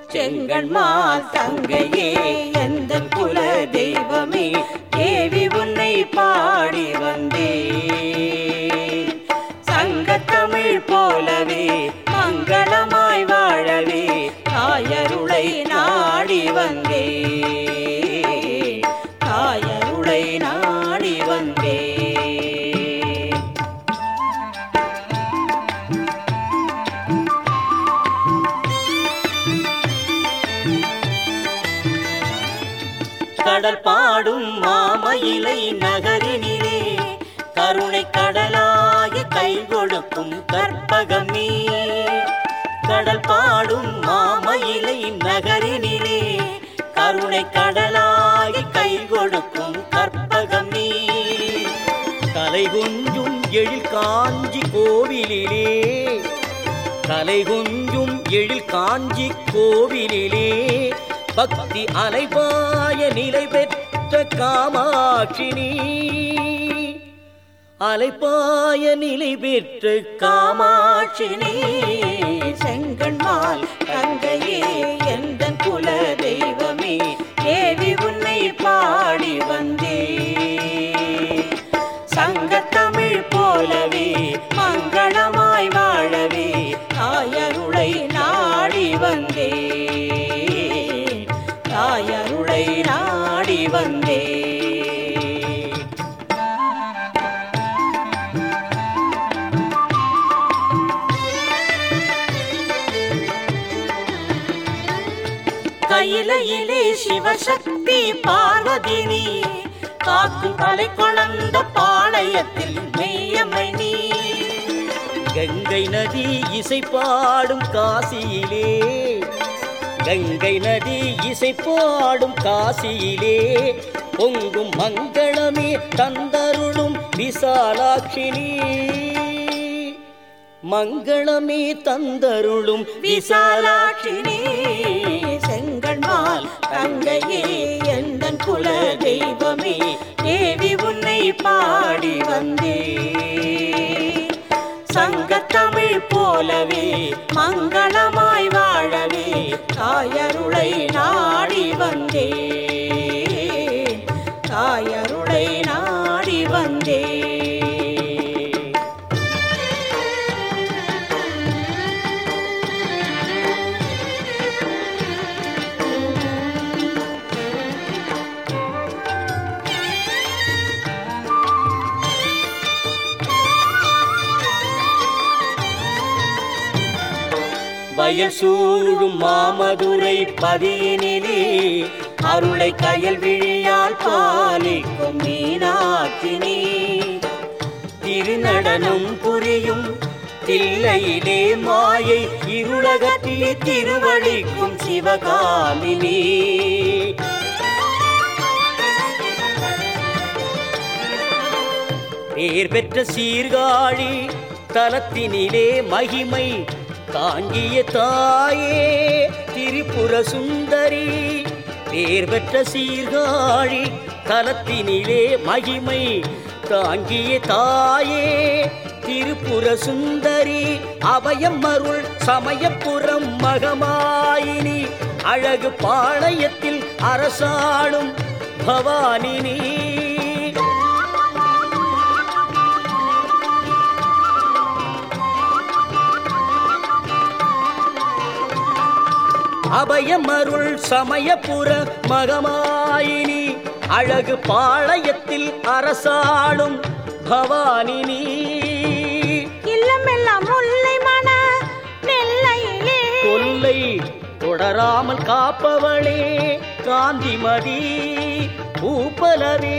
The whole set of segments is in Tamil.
செங்கண்மால் தங்கையே எந்த குல தெய்வமே தேவி உன்னை பாடி வந்தேன் சங்கத்தமிழ் போலவே மங்களமாய் வாழவே தாயருளை நாடி வந்தேன் தாயருளை நாடி வந்தேன் கடல் பாடும் மாமயிலை நகரினிலே கருணை கடலாய கை கொடுக்கும் கற்பகம் நீ கடல் பாடும் மாமயிலை நகரினிலே கருணை கடலாய கை கொடுக்கும் கற்பகம் நீ கலை கொஞ்சும் எழில் காஞ்சி கோவிலிலே கலை கொஞ்சும் எழில் காஞ்சி கோவிலிலே பக்தி அலைபாய நிலை பெற்ற காமாட்சினி அலைபாய நிலை பெற்ற காமாட்சினி செங்கண்மால் தங்கையே எந்த குல தெய்வமே தேவி உன்னை பாடி வந்தே சங்கத்தமிழ் போலவே மங்களமாய் வாழவே தாயருளை நாடி வந்தே தாயருளை நாடி வந்தே கையிலையிலே சிவசக்தி பார்வதினி காக்கும் கலை கொணர்ந்த பாளையத்தில் மெய்யம்மை நீ கங்கை நதி இசை பாடும் காசியிலே கங்கை நதி இசை பாடும் காசியிலே பொங்கும் மங்களமே தந்தருளும் விசாலாட்சினி மங்களமே தந்தருளும் விசாலாட்சினி செங்கண்மால் தங்கையே எந்தன் குல தெய்வமே தேவி உன்னை பாடி வந்தே சங்கத்தமிழ் போலவே மங்களமாய் வாழவே தாயருளை நாடி வந்தே தாயருளை நாடி வந்தே வயல் சூழும் மாமதுரை பதியினிலே அருளை கயல் விழியால் பாலிக்கும் மீனாட்சினி திருநடனம் புரியும் தில்லையிலே மாயை இருளகத்திய திருவழிக்கும் சிவகாமினி பேர் பெற்ற சீர்காழி தலத்தினிலே மகிமை தாங்கிய தாயே திரிபுர சுந்தரி பேர் பெற்ற சீர்காழி தலத்தினிலே மகிமை தாங்கிய தாயே திருப்புர சுந்தரி அபயம் அருள் சமயப்புறம் மகமாயினி அழகு பாளையத்தில் அரசாளும் பவானினி அபயமருள் சமயபுர மகமாயினி அழகு பாளையத்தில் அரசாளும் பவானினி இல்லமெல்லாம் முல்லை மன நெல்லையிலே கொல்லை தொடராமல் காப்பவளே காந்திமதி பூப்பலவே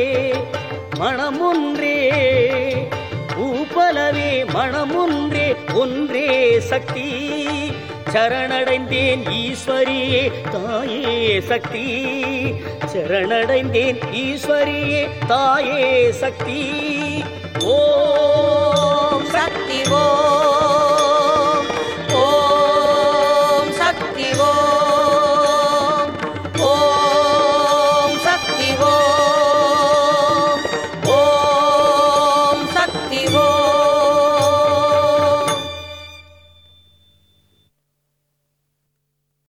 மணமொன்றே பூப்பலவே மணமொன்றே ஒன்றே சக்தி சரணடைந்தேன் ஈஸ்வரியே தாயே சக்தி சரணடைந்தேன் ஈஸ்வரியே தாயே சக்தி